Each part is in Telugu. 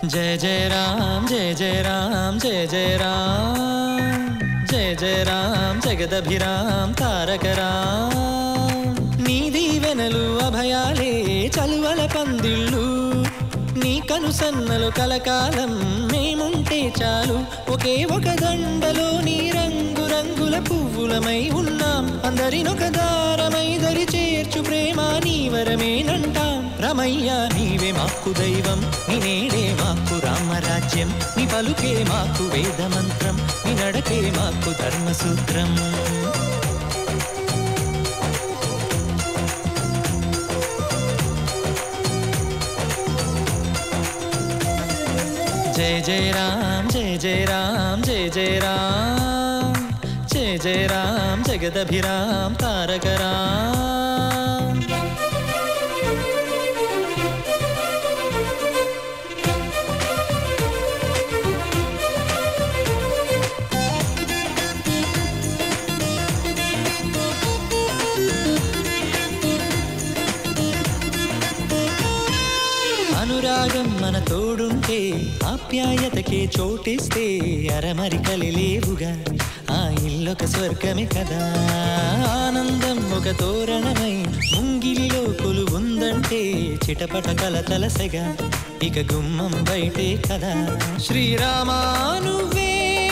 జయ జయ రామ్ జయ జయ రామ్ జయ జయ రామ్ జయ జయ రామ్ జగదభిరామ్ తారక రామ్ నీ దీవెనలు అభయాలే చలువల పందిళ్ళు నీ కనుసన్నలు కలకాలం మేముంటే చాలు ఒకే ఒక దండలో నీ రంగు రంగుల పువ్వులమై ఉన్నాం అందరినొక దారమై దరి చేర్చు ప్రేమ నీ వరమేనంటాం రమయ్య నీవే మాకు దైవం నీ నేడే మాకు రామరాజ్యం నీ పలుకే మాకు వేదమంత్రం నీ నడకే మాకు ధర్మసూత్రం జయ జయ రామ్ జయ జయ రామ్ జయ జయ రామ్ జయ జయ రామ్ జగదభిరామ్ తారక రామ్ అనురాగం మన తోడుంటే ఆప్యాయతకే చోటిస్తే అరమరికలి లేవుగా ఆ ఇల్లొక స్వర్గమే కదా ఆనందం ఒక తోరణమై ముంగిలిలో కొలువుందంటే చిటపట కలతలసగా ఇక గుమ్మం బయటే కదా శ్రీరామానువే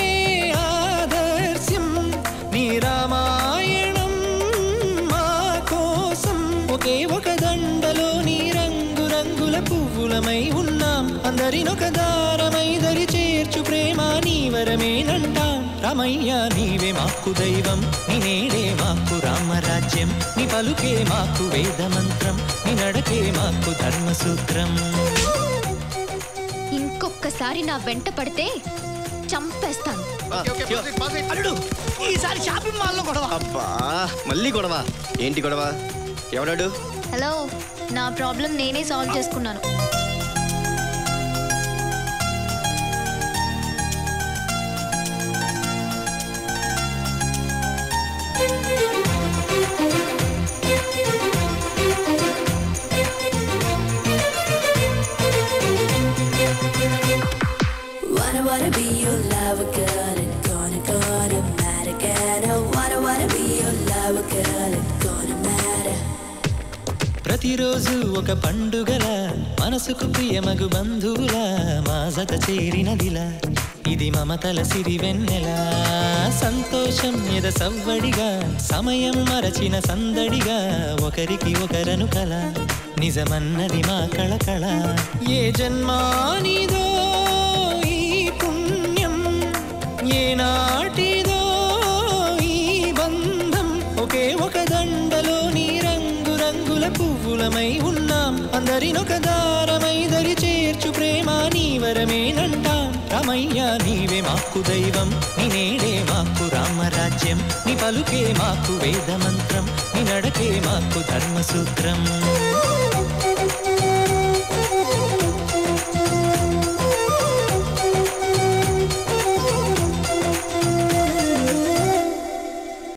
ఆదర్శం నీ రామాయణం మా కోసం ఒకే ఒక దండలో నీ రంగు రంగుల పువ్వులమై ఉన్నాం అందరినొక దారమై దరి చేర్చు ప్రేమ నీ వరమేనంటాం రమయ్య నీవే మాకు దైవం నీ నేడే మాకు రామరాజ్యం నీ పలుకే మాకు వేదమంత్రం నీ నడకే మాకు ధర్మసూత్రం ఇంకొక్కసారి నా వెంట పడితే చంపేస్తాను అల్లుడు ఈసారి షాపింగ్ మాల్ లో గొడవ అబ్బా మళ్ళీ గొడవ ఏంటి గొడవ ఎవడాడు హలో నా ప్రాబ్లం నేనే సాల్వ్ చేసుకున్నాను Wanna wanna be your lover girl and gonna gonna mad again. Oh, wanna wanna be your lover girl and gonna matter. ప్రతిరోజు ఒక పండుగల మనసుకు ప్రియమగు బంధువుల మా జత చేరినదిలా ఇది మమతల సిరి వెన్నెల సంతోషం ఎద సవ్వడిగా సమయం మరచిన సందడిగా ఒకరికి ఒకరను కల నిజమన్నది మా కళకళ ఏ జన్మానిదో ఈ పుణ్యం ఏ నాటిదో ఈ బంధం ఒకే ఒక దండలో నీ రంగు రంగుల పువ్వులమై ఉన్నాం అందరినొక దారమై దరి చేర్చు ప్రేమ నీ వరమేనంటాం రమయ్య నీవే మాకు దైవం నీ నేడే మాకు రామరాజ్యం నీ పలుకే మాకు వేదమంత్రం నీ నడకే మాకు ధర్మసూత్రం